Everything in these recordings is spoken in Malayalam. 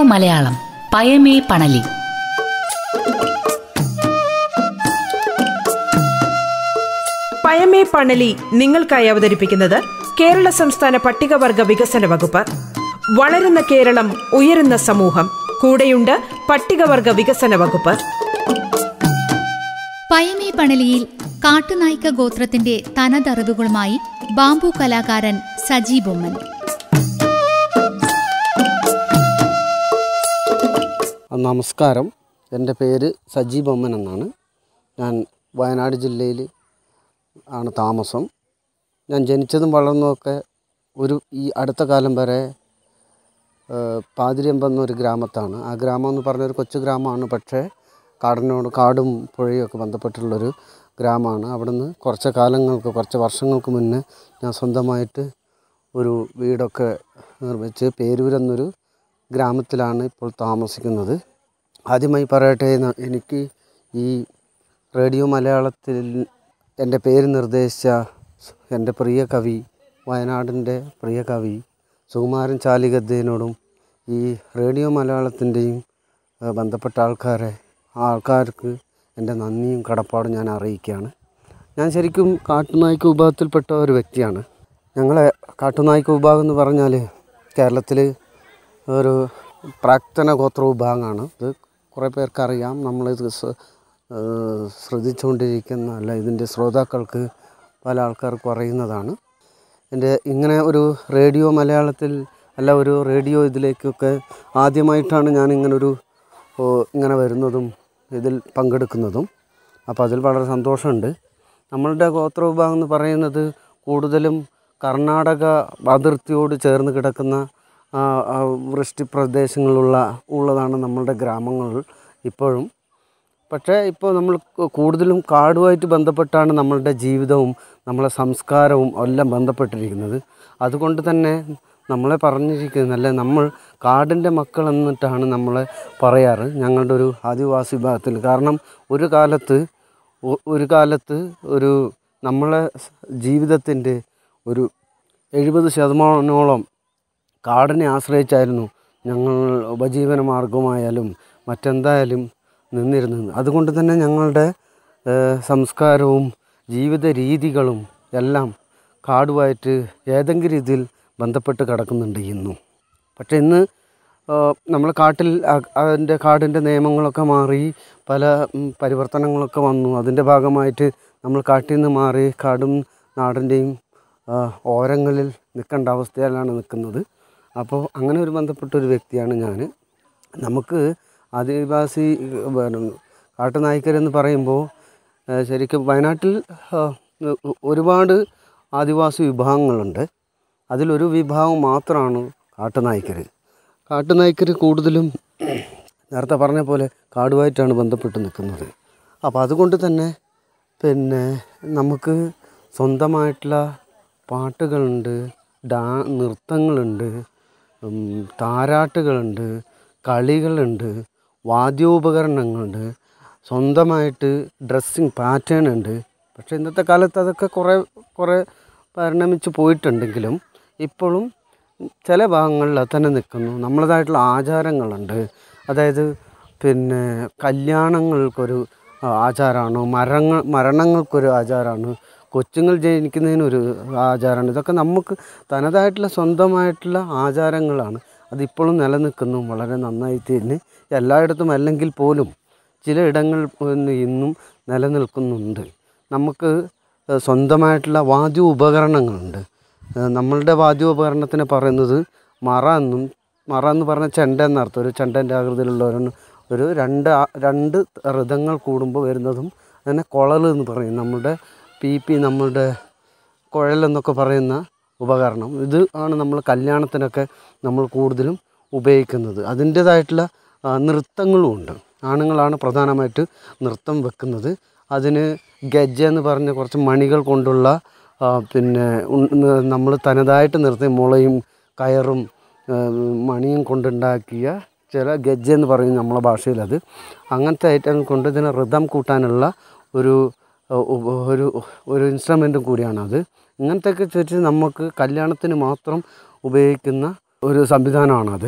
മലയാളം പയമേ പണലി പയമേ പണലി നിങ്ങൾക്കായി അവതരിപ്പിക്കുന്നത് കേരള സംസ്ഥാന പട്ടികവർഗ വികസന വകുപ്പ് വളരുന്ന കേരളം ഉയരുന്ന സമൂഹം കൂടെയുണ്ട് പട്ടികവർഗ വികസന വകുപ്പ് പയമേ പണലിയിൽ കാട്ടുനായ്ക്ക ഗോത്രത്തിന്റെ തനതറിവുകളുമായി ബാംബു കലാകാരൻ സജി ബൊമ്മൻ നമസ്കാരം എൻ്റെ പേര് സജി ബൊമ്മൻ എന്നാണ് ഞാൻ വയനാട് ജില്ലയിൽ ആണ് താമസം ഞാൻ ജനിച്ചതും വളർന്നതൊക്കെ ഒരു ഈ അടുത്ത കാലം വരെ ഏഹ്, പാതിരിയമ്പം എന്നൊരു ഗ്രാമത്താണ് ആ ഗ്രാമം എന്ന് പറഞ്ഞൊരു കൊച്ചു ഗ്രാമമാണ് പക്ഷേ കാടിനോട് കാടും പുഴയൊക്കെ ബന്ധപ്പെട്ടുള്ളൊരു ഗ്രാമമാണ് അവിടുന്ന് കുറച്ച് കാലങ്ങൾക്ക് കുറച്ച് വർഷങ്ങൾക്ക് മുന്നേ ഞാൻ സ്വന്തമായിട്ട് ഒരു വീടൊക്കെ നിർമ്മിച്ച് പേരൂരെന്നൊരു ഗ്രാമത്തിലാണ് ഇപ്പോൾ താമസിക്കുന്നത് ആദ്യമായി പറയട്ടെ ന- എനിക്ക് ഈ റേഡിയോ മലയാളത്തിൽ എൻ്റെ പേര് നിർദ്ദേശിച്ച എൻ്റെ പ്രിയ കവി വയനാടിൻ്റെ പ്രിയ കവി സുകുമാരൻ ചാലിഗദ്ദേനോടും ഈ റേഡിയോ മലയാളത്തിൻ്റെയും ഏഹ്, ബന്ധപ്പെട്ട ആൾക്കാരെ ആ ആൾക്കാർക്ക് എൻ്റെ നന്ദിയും കടപ്പാടും ഞാൻ അറിയിക്കുകയാണ് ഞാൻ ശരിക്കും കാട്ടുനായ്ക്ക വിഭാഗത്തിൽപ്പെട്ട ഒരു വ്യക്തിയാണ് ഞങ്ങളെ കാട്ടുനായ്ക്ക വിഭാഗം എന്ന് പറഞ്ഞാൽ കേരളത്തിൽ ഒരു പ്രാക്തന ഗോത്ര വിഭാഗമാണ് ഇത് കുറേ പേർക്കറിയാം നമ്മളിത് സ- ഏഹ് ശ്രദ്ധിച്ചുകൊണ്ടിരിക്കുന്ന അല്ല ഇതിൻ്റെ ശ്രോതാക്കൾക്ക് പല ആൾക്കാർക്കും അറിയുന്നതാണ് എൻ്റെ ഇങ്ങനെ ഒരു റേഡിയോ മലയാളത്തിൽ അല്ല ഒരു റേഡിയോ ഇതിലേക്കൊക്കെ ആദ്യമായിട്ടാണ് ഞാൻ ഇങ്ങനൊരു ഓ, ഇങ്ങനെ വരുന്നതും ഇതിൽ പങ്കെടുക്കുന്നതും അപ്പോൾ അതിൽ വളരെ സന്തോഷമുണ്ട് നമ്മളുടെ ഗോത്ര വിഭാഗം എന്ന് പറയുന്നത് കൂടുതലും കർണാടക അതിർത്തിയോട് ചേർന്ന് കിടക്കുന്ന ആ, ആ വൃഷ്ടി പ്രദേശങ്ങളിലുള്ള ഉള്ളതാണ് നമ്മളുടെ ഗ്രാമങ്ങൾ ഇപ്പോഴും പക്ഷേ ഇപ്പോൾ നമ്മൾ കു- കൂടുതലും കാടുമായിട്ട് ബന്ധപ്പെട്ടാണ് നമ്മളുടെ ജീവിതവും നമ്മളെ സംസ്കാരവും എല്ലാം ബന്ധപ്പെട്ടിരിക്കുന്നത് അതുകൊണ്ട് തന്നെ നമ്മളെ പറഞ്ഞിരിക്കുന്നത് അല്ലെ നമ്മൾ കാടിൻ്റെ മക്കൾ എന്നിട്ടാണ് നമ്മളെ പറയാറ് ഞങ്ങളുടെ ഒരു ആദിവാസി വിഭാഗത്തിൽ കാരണം ഒരു കാലത്ത് ഒ- ഒരു കാലത്ത് ഒരു നമ്മളെ ജീവിതത്തിൻ്റെ ഒരു എഴുപത് ശതമാനോളം കാടിനെ ആശ്രയിച്ചായിരുന്നു ഞങ്ങൾ ഉപജീവന മാർഗമായാലും മറ്റെന്തായാലും നിന്നിരുന്നത് അതുകൊണ്ട് തന്നെ ഞങ്ങളുടെ ഏഹ്, സംസ്കാരവും ജീവിത രീതികളും എല്ലാം കാടുമായിട്ട് ഏതെങ്കിലും രീതിയിൽ ബന്ധപ്പെട്ട് കിടക്കുന്നുണ്ട് ഇന്നും പക്ഷേ ഇന്ന് നമ്മൾ കാട്ടിൽ അ- അതിൻ്റെ കാടിൻ്റെ നിയമങ്ങളൊക്കെ മാറി പല ഉം, പരിവർത്തനങ്ങളൊക്കെ വന്നു അതിൻ്റെ ഭാഗമായിട്ട് നമ്മൾ കാട്ടിൽ നിന്ന് മാറി കാടും നാടിൻ്റെയും ആ, ഓരങ്ങളിൽ നിൽക്കേണ്ട അവസ്ഥയിലാണ് നിൽക്കുന്നത് അപ്പോൾ അങ്ങനെ ഒരു ബന്ധപ്പെട്ട ഒരു വ്യക്തിയാണ് ഞാൻ നമുക്ക് ആദിവാസി പിന്നെ കാട്ടുനായ്ക്കരെന്ന് പറയുമ്പോൾ ആ, ശരിക്കും വയനാട്ടിൽ ആ, ഒരുപാട് ആദിവാസി വിഭാഗങ്ങളുണ്ട് അതിലൊരു വിഭാഗം മാത്രമാണ് കാട്ടുനായ്ക്കർ കാട്ടുനായ്ക്കർ കൂടുതലും നേരത്തെ പറഞ്ഞ പോലെ കാടുമായിട്ടാണ് ബന്ധപ്പെട്ട് നിൽക്കുന്നത് അപ്പോൾ അതുകൊണ്ട് തന്നെ പിന്നെ നമുക്ക് സ്വന്തമായിട്ടുള്ള പാട്ടുകളുണ്ട് ഡാ നൃത്തങ്ങളുണ്ട് ഉം, താരാട്ടുകളുണ്ട് കളികളുണ്ട് വാദ്യോപകരണങ്ങളുണ്ട് സ്വന്തമായിട്ട് ഡ്രസ്സിങ് പാറ്റേൺ ഉണ്ട് പക്ഷേ ഇന്നത്തെ കാലത്ത് അതൊക്കെ കുറേ കുറേ പരിണമിച്ച് പോയിട്ടുണ്ടെങ്കിലും ഇപ്പോഴും ചില ഭാഗങ്ങളിൽ അത് തന്നെ നിൽക്കുന്നു നമ്മളതായിട്ടുള്ള ആചാരങ്ങളുണ്ട് അതായത് പിന്നെ കല്യാണങ്ങൾക്കൊരു ആ, ആചാരമാണ് മരങ്ങൾ മരണങ്ങൾക്കൊരു ആചാരമാണ് കൊച്ചുങ്ങൾ ജനിക്കുന്നതിനൊരു ആചാരമാണ് ഇതൊക്കെ നമുക്ക് തനതായിട്ടുള്ള സ്വന്തമായിട്ടുള്ള ആചാരങ്ങളാണ് അതിപ്പോഴും നിലനിൽക്കുന്നു വളരെ നന്നായി തന്നെ എല്ലായിടത്തും അല്ലെങ്കിൽ പോലും ചില ഇടങ്ങൾ പിന്നെ ഇന്നും നിലനിൽക്കുന്നുണ്ട് നമുക്ക് ഏഹ്, സ്വന്തമായിട്ടുള്ള വാദ്യ ഉപകരണങ്ങളുണ്ട് ഏഹ്, നമ്മളുടെ വാദ്യോപകരണത്തിനെ പറയുന്നത് മറ എന്നും മറ എന്ന് പറഞ്ഞ ചെണ്ട എന്നർത്ഥം ഒരു ചെണ്ടൻ്റെ ആകൃതിയിലുള്ള ഒരു ഒരു രണ്ട് ആ- രണ്ട് ഋതങ്ങൾ കൂടുമ്പോൾ വരുന്നതും അങ്ങനെ കുഴൽ എന്ന് പറയും നമ്മളുടെ പി പി നമ്മളുടെ കുഴലെന്നൊക്കെ പറയുന്ന ഉപകരണം ഇത് ആണ് നമ്മൾ കല്യാണത്തിനൊക്കെ നമ്മൾ കൂടുതലും ഉപയോഗിക്കുന്നത് അതിൻ്റേതായിട്ടുള്ള ആ, നൃത്തങ്ങളും ഉണ്ട് ആണുങ്ങളാണ് പ്രധാനമായിട്ട് നൃത്തം വെക്കുന്നത് അതിന് ഗജ്ജ എന്ന് പറഞ്ഞ കുറച്ച് മണികൾ കൊണ്ടുള്ള ആ, പിന്നെ നമ്മൾ തനതായിട്ട് നിർത്തിയ മുളയും കയറും ആ, മണിയും കൊണ്ടുണ്ടാക്കിയ ചില ഗജ്ജ എന്ന് പറയും നമ്മളെ ഭാഷയിൽ അത് അങ്ങനത്തെ ഐറ്റം കൊണ്ട് ഇതിന് ഋതം കൂട്ടാനുള്ള ഒരു ഉ- ഉ- ഒരു ഒരു ഇൻസ്ട്രുമെൻറ്റും കൂടിയാണത് ഇങ്ങനത്തെയൊക്കെ വെച്ച് നമുക്ക് കല്യാണത്തിന് മാത്രം ഉപയോഗിക്കുന്ന ഒരു സംവിധാനമാണത്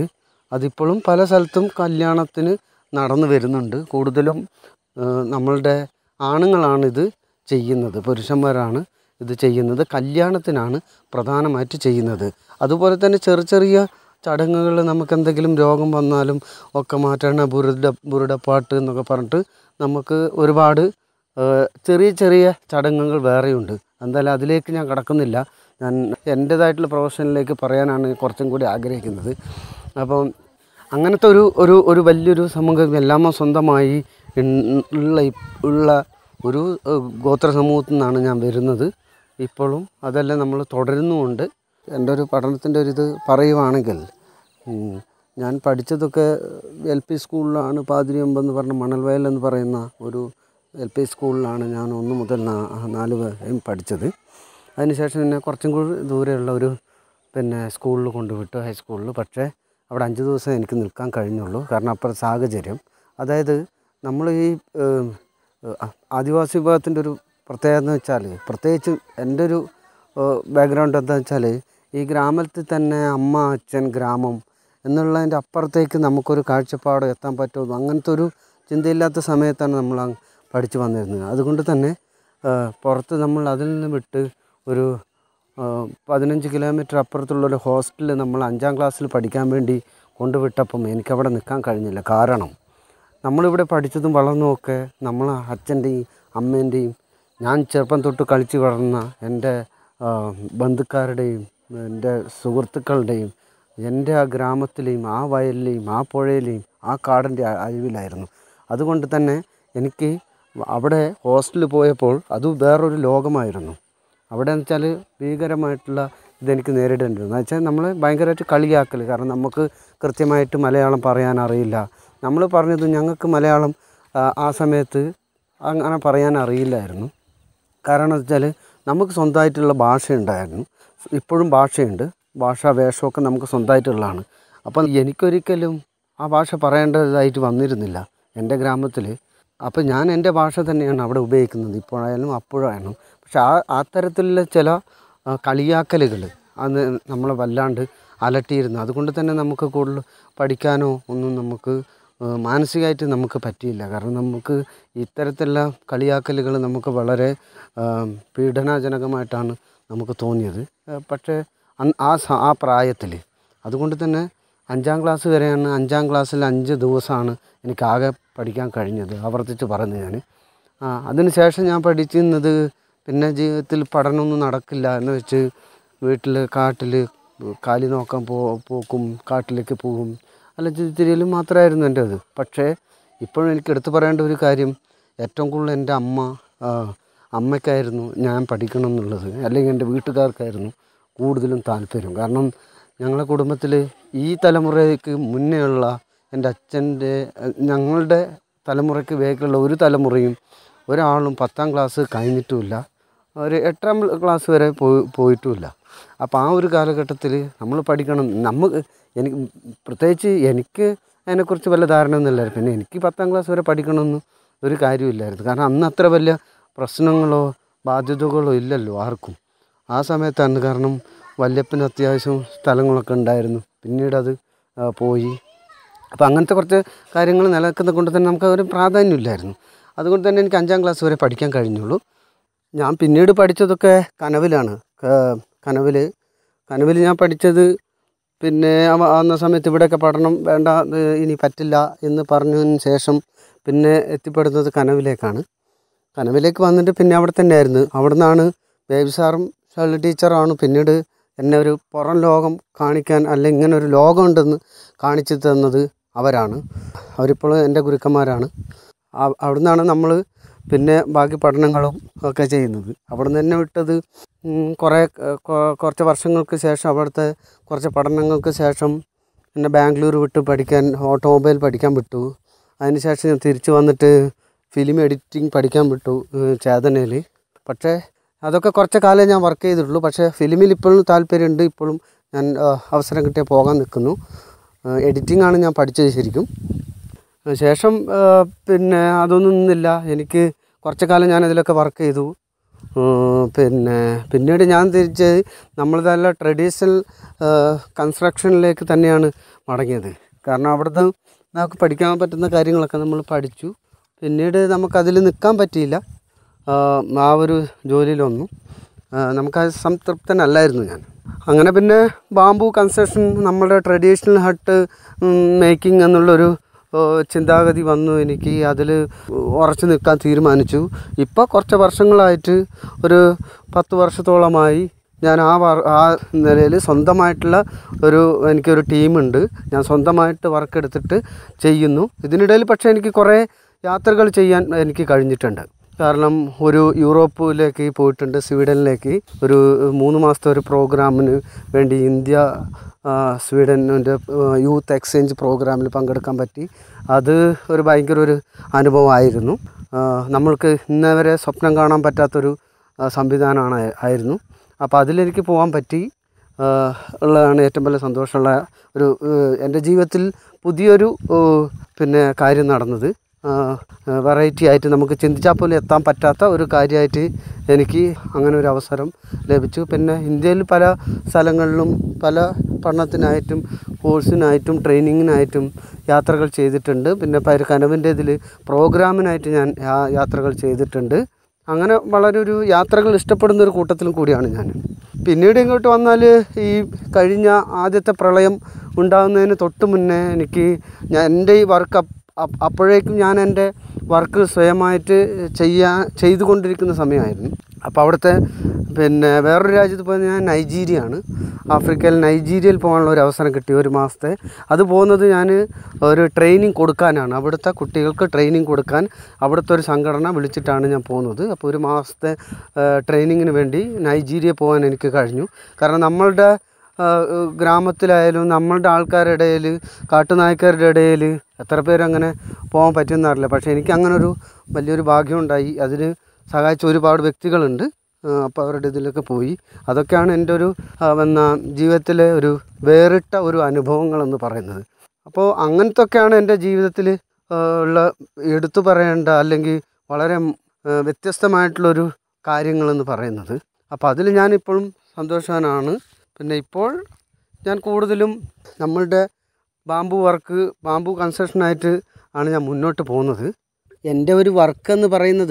അതിപ്പോഴും പല സ്ഥലത്തും കല്യാണത്തിന് നടന്നു വരുന്നുണ്ട് കൂടുതലും ഏഹ്, നമ്മളുടെ ആണുങ്ങളാണിത് ചെയ്യുന്നത് പുരുഷന്മാരാണ് ഇത് ചെയ്യുന്നത് കല്യാണത്തിനാണ് പ്രധാനമായിട്ട് ചെയ്യുന്നത് അതുപോലെ തന്നെ ചെറിയ ചെറിയ ചടങ്ങുകൾ നമുക്ക് എന്തെങ്കിലും രോഗം വന്നാലും ഒക്കെ മാറ്റാണ് ബുരുട ബുരുടപ്പാട്ട് എന്നൊക്കെ പറഞ്ഞിട്ട് നമുക്ക് ഒരുപാട് ഏഹ്, ചെറിയ ചെറിയ ചടങ്ങുകൾ വേറെയുണ്ട് എന്തായാലും അതിലേക്ക് ഞാൻ കടക്കുന്നില്ല ഞാൻ എൻ്റേതായിട്ടുള്ള പ്രൊഫഷനിലേക്ക് പറയാനാണ് കുറച്ചും കൂടി ആഗ്രഹിക്കുന്നത് അപ്പം അങ്ങനത്തെ ഒരു ഒരു ഒരു വലിയൊരു സമൂഹം എല്ലാം സ്വന്തമായി ഇൻ- ഉള്ള ഇ- ഉള്ള ഒരു ഏഹ്, ഗോത്ര സമൂഹത്തിൽ നിന്നാണ് ഞാൻ വരുന്നത് ഇപ്പോഴും അതെല്ലാം നമ്മൾ തുടരുന്നുമുണ്ട് എൻ്റെ ഒരു പഠനത്തിൻ്റെ ഒരു ഇത് പറയുവാണെങ്കിൽ ഉം, ഞാൻ പഠിച്ചതൊക്കെ എൽ പി സ്കൂളിലാണ് പാതിരിയമ്പ് എന്ന് പറഞ്ഞ മണൽവയൽ എന്ന് പറയുന്ന ഒരു എൽ പി സ്കൂളിലാണ് ഞാൻ ഒന്ന് മുതൽ നാ- നാല് വരെയും പഠിച്ചത് അതിനുശേഷം പിന്നെ കുറച്ചും കൂടി ദൂരെയുള്ള ഒരു പിന്നെ സ്കൂളിൽ കൊണ്ടുവിട്ടു ഹൈസ്കൂളിൽ പക്ഷേ അവിടെ അഞ്ച് ദിവസം എനിക്ക് നിൽക്കാൻ കഴിഞ്ഞുള്ളൂ കാരണം അപ്പുറം സാഹചര്യം അതായത് നമ്മൾ ഈ ഏം, ഏഹ്, ആദിവാസി വിഭാഗത്തിൻ്റെ ഒരു പ്രത്യേകത എന്ന് വെച്ചാൽ പ്രത്യേകിച്ച് എൻ്റെ ഒരു ബാക്ക്ഗ്രൗണ്ട് എന്താ വെച്ചാൽ ഈ ഗ്രാമത്തിൽ തന്നെ അമ്മ അച്ഛൻ ഗ്രാമം എന്നുള്ളതിൻ്റെ അപ്പുറത്തേക്ക് നമുക്കൊരു കാഴ്ചപ്പാട് എത്താൻ പറ്റുമോ അങ്ങനത്തെ ഒരു ചിന്തയില്ലാത്ത സമയത്താണ് നമ്മൾ ആ പഠിച്ചു വന്നിരുന്നത് അതുകൊണ്ട് തന്നെ ആ, പുറത്ത് നമ്മൾ അതിൽ നിന്ന് വിട്ട് ഒരു ആ, പതിനഞ്ച് കിലോമീറ്റർ അപ്പുറത്തുള്ള ഒരു ഹോസ്റ്റലിൽ നമ്മൾ അഞ്ചാം ക്ലാസ്സിൽ പഠിക്കാൻ വേണ്ടി കൊണ്ടുവിട്ടപ്പം എനിക്കവിടെ നിൽക്കാൻ കഴിഞ്ഞില്ല കാരണം നമ്മളിവിടെ പഠിച്ചതും വളർന്നതുമൊക്കെ നമ്മൾ അച്ഛൻ്റെയും അമ്മേൻ്റെയും ഞാൻ ചെറുപ്പം തൊട്ട് കളിച്ച് വളർന്ന എൻ്റെ ആ, ബന്ധുക്കാരുടെയും എൻ്റെ സുഹൃത്തുക്കളുടെയും എൻ്റെ ആ ഗ്രാമത്തിലെയും ആ വയലിലെയും ആ പുഴയിലെയും ആ കാടിൻ്റെ അ- അരിവിലായിരുന്നു അതുകൊണ്ട് തന്നെ എനിക്ക് അവിടെ ഹോസ്റ്റലിൽ പോയപ്പോൾ അത് വേറൊരു ലോകമായിരുന്നു അവിടെ എന്ന് വെച്ചാൽ ഭീകരമായിട്ടുള്ള ഇതെനിക്ക് നേരിടേണ്ടി വന്നു എന്ന് വെച്ചാൽ നമ്മൾ ഭയങ്കരമായിട്ട് കളിയാക്കൽ കാരണം നമുക്ക് കൃത്യമായിട്ട് മലയാളം പറയാൻ അറിയില്ല നമ്മൾ പറഞ്ഞത് ഞങ്ങൾക്ക് മലയാളം ആ, ആ സമയത്ത് അങ്ങനെ പറയാൻ അറിയില്ലായിരുന്നു കാരണം എന്ന് വെച്ചാൽ നമുക്ക് സ്വന്തമായിട്ടുള്ള ഭാഷയുണ്ടായിരുന്നു ഇപ്പോഴും ഭാഷയുണ്ട് ഭാഷ വേഷമൊക്കെ നമുക്ക് സ്വന്തമായിട്ടുള്ളതാണ് അപ്പം എനിക്കൊരിക്കലും ആ ഭാഷ പറയേണ്ടതായിട്ട് വന്നിരുന്നില്ല എൻ്റെ ഗ്രാമത്തിൽ അപ്പം ഞാൻ എൻ്റെ ഭാഷ തന്നെയാണ് അവിടെ ഉപയോഗിക്കുന്നത് ഇപ്പോഴായാലും അപ്പോഴായാലും പക്ഷെ ആ ആ തരത്തിലുള്ള ചില ആ, കളിയാക്കലുകൾ അന്ന് നമ്മളെ വല്ലാണ്ട് അലട്ടിയിരുന്നു അതുകൊണ്ട് തന്നെ നമുക്ക് കൂടുതൽ പഠിക്കാനോ ഒന്നും നമുക്ക് ആ, മാനസികമായിട്ട് നമുക്ക് പറ്റിയില്ല കാരണം നമുക്ക് ഇത്തരത്തിലുള്ള കളിയാക്കലുകൾ നമുക്ക് വളരെ ആ, പീഡനജനകമായിട്ടാണ് നമുക്ക് തോന്നിയത് ആ, പക്ഷേ അന്ന് ആ സ- ആ പ്രായത്തിൽ അതുകൊണ്ട് തന്നെ അഞ്ചാം ക്ലാസ് വരെയാണ് അഞ്ചാം ക്ലാസ്സിൽ അഞ്ച് ദിവസമാണ് എനിക്ക് ആകെ പഠിക്കാൻ കഴിഞ്ഞത് ആവർത്തിച്ച് പറഞ്ഞു ഞാൻ ആ അതിനുശേഷം ഞാൻ പഠിച്ചിരുന്നത് പിന്നെ ജീവിതത്തിൽ പഠനമൊന്നും നടക്കില്ല എന്ന് വെച്ച് വീട്ടിൽ കാട്ടിൽ കാലി നോക്കാൻ പോ പോക്കും കാട്ടിലേക്ക് പോകും അല്ല തിരിയലും മാത്രമായിരുന്നു എൻ്റെ അത് പക്ഷേ ഇപ്പോഴും എനിക്ക് എടുത്തു പറയേണ്ട ഒരു കാര്യം ഏറ്റവും കൂടുതൽ എൻ്റെ അമ്മ ആ, അമ്മയ്ക്കായിരുന്നു ഞാൻ പഠിക്കണം എന്നുള്ളത് അല്ലെങ്കിൽ എൻ്റെ വീട്ടുകാർക്കായിരുന്നു കൂടുതലും താല്പര്യം കാരണം ഞങ്ങളുടെ കുടുംബത്തിൽ ഈ തലമുറയ്ക്ക് മുന്നേ ഉള്ള എൻ്റെ അച്ഛൻ്റെ ഞങ്ങളുടെ തലമുറയ്ക്ക് വേഗമുള്ള ഒരു തലമുറയും ഒരാളും പത്താം ക്ലാസ് കഴിഞ്ഞിട്ടുമില്ല ഒരു എട്ടാം ക്ലാസ് വരെ പോയി പോയിട്ടുമില്ല അപ്പോൾ ആ ഒരു കാലഘട്ടത്തിൽ നമ്മൾ പഠിക്കണം നമുക്ക് എനിക്ക് പ്രത്യേകിച്ച് എനിക്ക് അതിനെക്കുറിച്ച് വല്ല ധാരണയൊന്നുമില്ലായിരുന്നു പിന്നെ എനിക്ക് പത്താം ക്ലാസ് വരെ പഠിക്കണമെന്ന് ഒരു കാര്യമില്ലായിരുന്നു കാരണം അന്ന് അത്ര വലിയ പ്രശ്നങ്ങളോ ബാധ്യതകളോ ഇല്ലല്ലോ ആർക്കും ആ സമയത്താണ് കാരണം വല്യപ്പന് അത്യാവശ്യം സ്ഥലങ്ങളൊക്കെ ഉണ്ടായിരുന്നു പിന്നീട് അത് ആ, പോയി അപ്പോൾ അങ്ങനത്തെ കുറച്ച് കാര്യങ്ങൾ നിലനിൽക്കുന്നത് കൊണ്ട് തന്നെ നമുക്ക് ഒരു പ്രാധാന്യമില്ലായിരുന്നു അതുകൊണ്ട് തന്നെ എനിക്ക് അഞ്ചാം ക്ലാസ് വരെ പഠിക്കാൻ കഴിഞ്ഞുള്ളൂ ഞാൻ പിന്നീട് പഠിച്ചതൊക്കെ കനവിലാണ് ക- കനവിൽ കനവിൽ ഞാൻ പഠിച്ചത് പിന്നെ അവ- അന്ന സമയത്ത് ഇവിടെയൊക്കെ പഠനം വേണ്ട ഇത് ഇനി പറ്റില്ല എന്ന് പറഞ്ഞതിന് ശേഷം പിന്നെ എത്തിപ്പെടുന്നത് കനവിലേക്കാണ് കനവിലേക്ക് വന്നിട്ട് പിന്നെ അവിടെ തന്നെയായിരുന്നു അവിടെ നിന്നാണ് ബേബി സാറും ഷേർലി ടീച്ചറാണ് പിന്നീട് എന്നെ ഒരു പുറം ലോകം കാണിക്കാൻ അല്ലെങ്കിൽ ഇങ്ങനെ ഒരു ലോകം ഉണ്ടെന്ന് കാണിച്ചു തന്നത് അവരാണ് അവരിപ്പോൾ എൻ്റെ ഗുരുക്കന്മാരാണ് ആ- അവിടെ നിന്നാണ് നമ്മൾ പിന്നെ ബാക്കി പഠനങ്ങളും ഒക്കെ ചെയ്യുന്നത് അവിടെ നിന്ന് തന്നെ വിട്ടത് ഉം, കുറേ ഏഹ്, കൊ- കുറച്ച് വർഷങ്ങൾക്ക് ശേഷം അവിടുത്തെ കുറച്ച് പഠനങ്ങൾക്ക് ശേഷം എന്നെ ബാംഗ്ലൂർ വിട്ട് പഠിക്കാൻ ഓട്ടോമൊബൈൽ പഠിക്കാൻ വിട്ടു അതിനുശേഷം ഞാൻ തിരിച്ച് വന്നിട്ട് ഫിലിം എഡിറ്റിംഗ് പഠിക്കാൻ വിട്ടു ഏഹ്, ചേതനയിൽ പക്ഷേ അതൊക്കെ കുറച്ച് കാലം ഞാൻ വർക്ക് ചെയ്തിട്ടുള്ളൂ പക്ഷേ ഫിലിമിൽ ഇപ്പോഴും താല്പര്യമുണ്ട് ഇപ്പോഴും ഞാൻ ആ, അവസരം കിട്ടിയാൽ പോകാൻ നിൽക്കുന്നു എഡിറ്റിംഗ് ആണ് ഞാൻ പഠിച്ചത് ശരിക്കും ശേഷം ആ, പിന്നെ അതൊന്നും നിന്നില്ല എനിക്ക് കുറച്ച് കാലം ഞാൻ അതിലൊക്കെ വർക്ക് ചെയ്തു ഉം, പിന്നെ പിന്നീട് ഞാൻ തിരിച്ച് നമ്മളതല്ല ട്രഡീഷണൽ കൺസ്ട്രക്ഷനിലേക്ക് തന്നെയാണ് മടങ്ങിയത് കാരണം അവിടുന്ന് നമുക്ക് പഠിക്കാൻ പറ്റുന്ന കാര്യങ്ങളൊക്കെ നമ്മൾ പഠിച്ചു പിന്നീട് നമുക്കതിൽ നിൽക്കാൻ പറ്റിയില്ല ആ, ആ ഒരു ജോലിയിലൊന്നും ആ, നമുക്കത് സംതൃപ്തനല്ലായിരുന്നു ഞാൻ അങ്ങനെ പിന്നെ ബാംബു കൺസ്ട്രക്ഷൻ നമ്മുടെ ട്രഡീഷണൽ ഹട്ട് മേക്കിംഗ് എന്നുള്ളൊരു ഓ, ചിന്താഗതി വന്നു എനിക്ക് അതിൽ ഉറച്ചു നിൽക്കാൻ തീരുമാനിച്ചു ഇപ്പോൾ കുറച്ച് വർഷങ്ങളായിട്ട് ഒരു പത്ത് വർഷത്തോളമായി ഞാൻ ആ വർ ആ നിലയിൽ സ്വന്തമായിട്ടുള്ള ഒരു എനിക്കൊരു ടീമുണ്ട് ഞാൻ സ്വന്തമായിട്ട് വർക്ക് എടുത്തിട്ട് ചെയ്യുന്നു ഇതിനിടയിൽ പക്ഷേ എനിക്ക് കുറേ യാത്രകൾ ചെയ്യാൻ എനിക്ക് കഴിഞ്ഞിട്ടുണ്ട് കാരണം ഒരു യൂറോപ്പിലേക്ക് പോയിട്ടുണ്ട് സ്വീഡനിലേക്ക് ഒരു മൂന്ന് മാസത്തെ ഒരു പ്രോഗ്രാമിന് വേണ്ടി ഇന്ത്യ ആ, സ്വീഡനിൻ്റെ യൂത്ത് എക്സ്ചേഞ്ച് പ്രോഗ്രാമിൽ പങ്കെടുക്കാൻ പറ്റി അത് ഒരു ഭയങ്കര ഒരു അനുഭവമായിരുന്നു ആ, നമ്മൾക്ക് ഇന്നവരെ സ്വപ്നം കാണാൻ പറ്റാത്തൊരു ആ, സംവിധാനമാണ് ആയിരുന്നു അപ്പോൾ അതിലെനിക്ക് പോകാൻ പറ്റി ആ, ഉള്ളതാണ് ഏറ്റവും വലിയ സന്തോഷമുള്ള ഒരു ഏഹ്, എൻ്റെ ജീവിതത്തിൽ പുതിയൊരു ഏഹ്, പിന്നെ കാര്യം നടന്നത് വെറൈറ്റി ആയിട്ട് നമുക്ക് ചിന്തിച്ചാൽ പോലും എത്താൻ പറ്റാത്ത ഒരു കാര്യമായിട്ട് എനിക്ക് അങ്ങനെ ഒരു അവസരം ലഭിച്ചു പിന്നെ ഇന്ത്യയിൽ പല സ്ഥലങ്ങളിലും പല പഠനത്തിനായിട്ടും കോഴ്സിനായിട്ടും ട്രെയിനിങ്ങിനായിട്ടും യാത്രകൾ ചെയ്തിട്ടുണ്ട് പിന്നെ പല കനവിൻ്റെ ഇതിൽ പ്രോഗ്രാമിനായിട്ട് ഞാൻ യാ- യാത്രകൾ ചെയ്തിട്ടുണ്ട് അങ്ങനെ വളരെ ഒരു യാത്രകൾ ഇഷ്ടപ്പെടുന്ന ഒരു കൂട്ടത്തിലും കൂടിയാണ് ഞാൻ പിന്നീട് ഇങ്ങോട്ട് വന്നാൽ ഈ കഴിഞ്ഞ ആദ്യത്തെ പ്രളയം ഉണ്ടാകുന്നതിന് തൊട്ട് മുന്നേ എനിക്ക് ഞാൻ എൻ്റെ ഈ വർക്ക് അപ്പോഴേക്കും ഞാൻ എൻ്റെ വർക്ക് സ്വയമായിട്ട് ചെയ്യാൻ ചെയ്തുകൊണ്ടിരിക്കുന്ന സമയമായിരുന്നു അപ്പോൾ അവിടുത്തെ പിന്നെ വേറൊരു രാജ്യത്ത് പോയത് ഞാൻ നൈജീരിയ ആണ് ആഫ്രിക്കയിൽ നൈജീരിയയിൽ പോകാനുള്ള ഒരു അവസരം കിട്ടി ഒരു മാസത്തെ അത് പോകുന്നത് ഞാൻ ഒരു ട്രെയിനിങ് കൊടുക്കാനാണ് അവിടുത്തെ കുട്ടികൾക്ക് ട്രെയിനിങ് കൊടുക്കാൻ അവിടുത്തെ ഒരു സംഘടന വിളിച്ചിട്ടാണ് ഞാൻ പോകുന്നത് അപ്പോൾ ഒരു മാസത്തെ ട്രെയിനിങ്ങിന് വേണ്ടി നൈജീരിയ പോകാൻ എനിക്ക് കഴിഞ്ഞു കാരണം നമ്മളുടെ ആ, ഗ്രാമത്തിലായാലും നമ്മളുടെ ആൾക്കാരുടെ ഇടയിൽ കാട്ടുനായ്ക്കാരുടെ ഇടയിൽ എത്ര പേരങ്ങനെ പോകാൻ പറ്റുമെന്നറിയില്ല പക്ഷേ എനിക്ക് അങ്ങനെ ഒരു വലിയൊരു ഭാഗ്യമുണ്ടായി അതിന് സഹായിച്ച ഒരുപാട് വ്യക്തികളുണ്ട് അപ്പോൾ അവരുടെ ഇതിലൊക്കെ പോയി അതൊക്കെയാണ് എൻ്റെ ഒരു ആ, എന്നാ ജീവിതത്തിലെ ഒരു വേറിട്ട ഒരു അനുഭവങ്ങളെന്ന് പറയുന്നത് അപ്പോൾ അങ്ങനത്തൊക്കെയാണ് എൻ്റെ ജീവിതത്തിൽ ഉള്ള എടുത്തു പറയേണ്ട അല്ലെങ്കിൽ വളരെ ആ, വ്യത്യസ്തമായിട്ടുള്ളൊരു കാര്യങ്ങളെന്ന് പറയുന്നത് അപ്പോൾ അതിൽ ഞാനിപ്പോഴും സന്തോഷവാനാണ് പിന്നെ ഇപ്പോൾ ഞാൻ കൂടുതലും നമ്മളുടെ ബാംബു വർക്ക് ബാംബു കൺസ്ട്രക്ഷനായിട്ട് ആണ് ഞാൻ മുന്നോട്ട് പോകുന്നത് എൻ്റെ ഒരു വർക്ക് എന്ന് പറയുന്നത്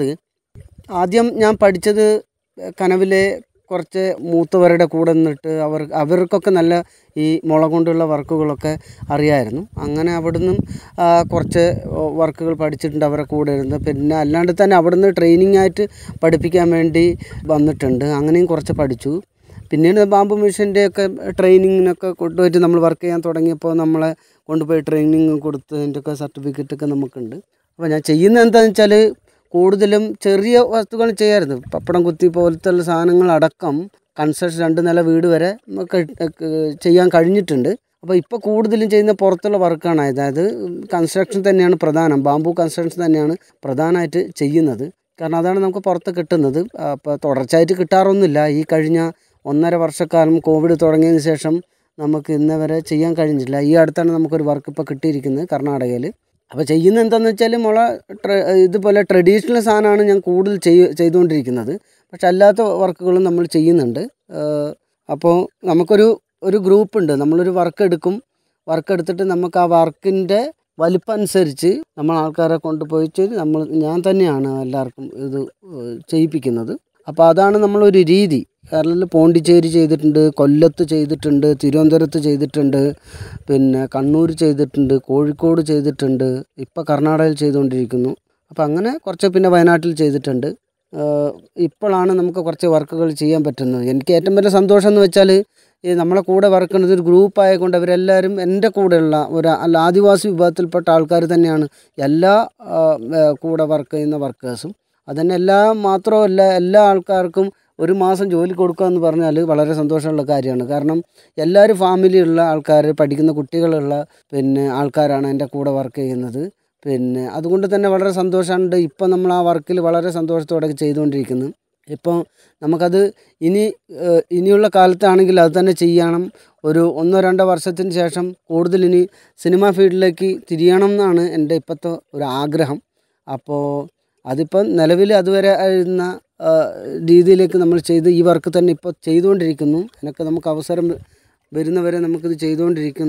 ആദ്യം ഞാൻ പഠിച്ചത് കനവിലെ കുറച്ച് മൂത്തവരുടെ കൂടെ നിന്നിട്ട് അവർ അവർക്കൊക്കെ നല്ല ഈ മുള കൊണ്ടുള്ള വർക്കുകളൊക്കെ അറിയായിരുന്നു അങ്ങനെ അവിടുന്ന് ആ, കുറച്ച് വർക്കുകൾ പഠിച്ചിട്ടുണ്ട് അവരെ കൂടെ ഇരുന്ന് പിന്നെ അല്ലാണ്ട് തന്നെ അവിടുന്ന് ട്രെയിനിങ് ആയിട്ട് പഠിപ്പിക്കാൻ വേണ്ടി വന്നിട്ടുണ്ട് അങ്ങനെയും കുറച്ച് പഠിച്ചു പിന്നീട് ബാംബു മിഷൻ്റെ ഒക്കെ ട്രെയിനിങ്ങിനൊക്കെ കൊണ്ടുപോയിട്ട് നമ്മൾ വർക്ക് ചെയ്യാൻ തുടങ്ങിയപ്പോൾ നമ്മളെ കൊണ്ടുപോയി ട്രെയിനിങ് കൊടുത്തതിൻ്റെ ഒക്കെ സർട്ടിഫിക്കറ്റ് ഒക്കെ നമുക്കുണ്ട് അപ്പോൾ ഞാൻ ചെയ്യുന്നത് എന്താണെന്ന് വെച്ചാൽ കൂടുതലും ചെറിയ വസ്തുക്കൾ ചെയ്യാമായിരുന്നു പപ്പടം കുത്തി പോലത്തെ ഉള്ള സാധനങ്ങളടക്കം കൺസ്ട്രക്ഷൻ രണ്ട് നില വീട് വരെ നമുക്ക് ചെയ്യാൻ കഴിഞ്ഞിട്ടുണ്ട് അപ്പോൾ ഇപ്പോൾ കൂടുതലും ചെയ്യുന്ന പുറത്തുള്ള വർക്കാണ് അതായത് കൺസ്ട്രക്ഷൻ തന്നെയാണ് പ്രധാനം ബാംബു കൺസ്ട്രക്ഷൻ തന്നെയാണ് പ്രധാനമായിട്ട് ചെയ്യുന്നത് കാരണം അതാണ് നമുക്ക് പുറത്ത് കിട്ടുന്നത് അപ്പോൾ തുടർച്ചയായിട്ട് കിട്ടാറൊന്നുമില്ല ഈ കഴിഞ്ഞ ഒന്നര വർഷക്കാലം കോവിഡ് തുടങ്ങിയതിന് ശേഷം നമുക്ക് ഇന്ന് വരെ ചെയ്യാൻ കഴിഞ്ഞില്ല ഈ അടുത്താണ് നമുക്കൊരു വർക്ക് ഇപ്പോൾ കിട്ടിയിരിക്കുന്നത് കർണാടകയിൽ അപ്പോൾ ചെയ്യുന്നത് എന്താണെന്ന് വെച്ചാൽ മുള ട്ര- ഇതുപോലെ ട്രഡീഷണൽ സാധനമാണ് ഞാൻ കൂടുതൽ ചെയ് ചെയ്തുകൊണ്ടിരിക്കുന്നത് പക്ഷെ അല്ലാത്ത വർക്കുകളും നമ്മൾ ചെയ്യുന്നുണ്ട് ഏഹ് അപ്പോൾ നമുക്കൊരു ഒരു ഗ്രൂപ്പ് ഉണ്ട് നമ്മളൊരു വർക്ക് എടുക്കും വർക്ക് എടുത്തിട്ട് നമുക്ക് ആ വർക്കിൻ്റെ വലിപ്പം അനുസരിച്ച് നമ്മൾ ആൾക്കാരെ കൊണ്ടുപോയിട്ട് നമ്മൾ ഞാൻ തന്നെയാണ് എല്ലാവർക്കും ഇത് ഏഹ് ചെയ്യിപ്പിക്കുന്നത് അപ്പോൾ അതാണ് നമ്മളൊരു രീതി കേരളത്തിൽ പോണ്ടിച്ചേരി ചെയ്തിട്ടുണ്ട് കൊല്ലത്ത് ചെയ്തിട്ടുണ്ട് തിരുവനന്തപുരത്ത് ചെയ്തിട്ടുണ്ട് പിന്നെ കണ്ണൂർ ചെയ്തിട്ടുണ്ട് കോഴിക്കോട് ചെയ്തിട്ടുണ്ട് ഇപ്പോൾ കർണാടകയിൽ ചെയ്തുകൊണ്ടിരിക്കുന്നു അപ്പോൾ അങ്ങനെ കുറച്ച് പിന്നെ വയനാട്ടിൽ ചെയ്തിട്ടുണ്ട് ഏഹ് ഇപ്പോഴാണ് നമുക്ക് കുറച്ച് വർക്കുകൾ ചെയ്യാൻ പറ്റുന്നത് എനിക്ക് ഏറ്റവും വലിയ സന്തോഷം എന്ന് വെച്ചാൽ ഈ നമ്മളെ കൂടെ വർക്ക് ചെയ്യുന്നത് ഒരു ഗ്രൂപ്പ് ആയതുകൊണ്ട് അവരെല്ലാവരും എൻ്റെ കൂടെയുള്ള ഒരു അല്ല ആദിവാസി വിഭാഗത്തിൽപ്പെട്ട ആൾക്കാർ തന്നെയാണ് എല്ലാ ആ, ഏ, കൂടെ വർക്ക് ചെയ്യുന്ന വർക്കേഴ്സും അതന്നെ എല്ലാ മാത്രമല്ല എല്ലാ ആൾക്കാർക്കും ഒരു മാസം ജോലി കൊടുക്കുക എന്ന് പറഞ്ഞാൽ വളരെ സന്തോഷമുള്ള കാര്യമാണ് കാരണം എല്ലാവരും ഫാമിലിയുള്ള ആൾക്കാർ പഠിക്കുന്ന കുട്ടികളുള്ള പിന്നെ ആൾക്കാരാണ് എൻ്റെ കൂടെ വർക്ക് ചെയ്യുന്നത് പിന്നെ അതുകൊണ്ട് തന്നെ വളരെ സന്തോഷമുണ്ട് ഇപ്പം നമ്മൾ ആ വർക്കിൽ വളരെ സന്തോഷത്തോടെ ചെയ്തുകൊണ്ടിരിക്കുന്നു ഇപ്പോൾ നമുക്കത് ഇനി ഏഹ്, ഇനിയുള്ള കാലത്താണെങ്കിൽ അത് തന്നെ ചെയ്യണം ഒരു ഒന്നോ രണ്ടോ വർഷത്തിന് ശേഷം കൂടുതൽ ഇനി സിനിമ ഫീൽഡിലേക്ക് തിരിയണം എന്നാണ് എൻ്റെ ഇപ്പോഴത്തെ ഒരു ആഗ്രഹം അപ്പോൾ അതിപ്പം നിലവിൽ അതുവരെ ആയിരുന്ന ആ, രീതിയിലേക്ക് നമ്മൾ ചെയ്ത് ഈ വർക്ക് തന്നെ ഇപ്പോൾ ചെയ്തുകൊണ്ടിരിക്കുന്നു അതിനൊക്കെ നമുക്ക് അവസരം വരുന്നവരെ നമുക്കിത് ചെയ്തുകൊണ്ടിരിക്കുന്നു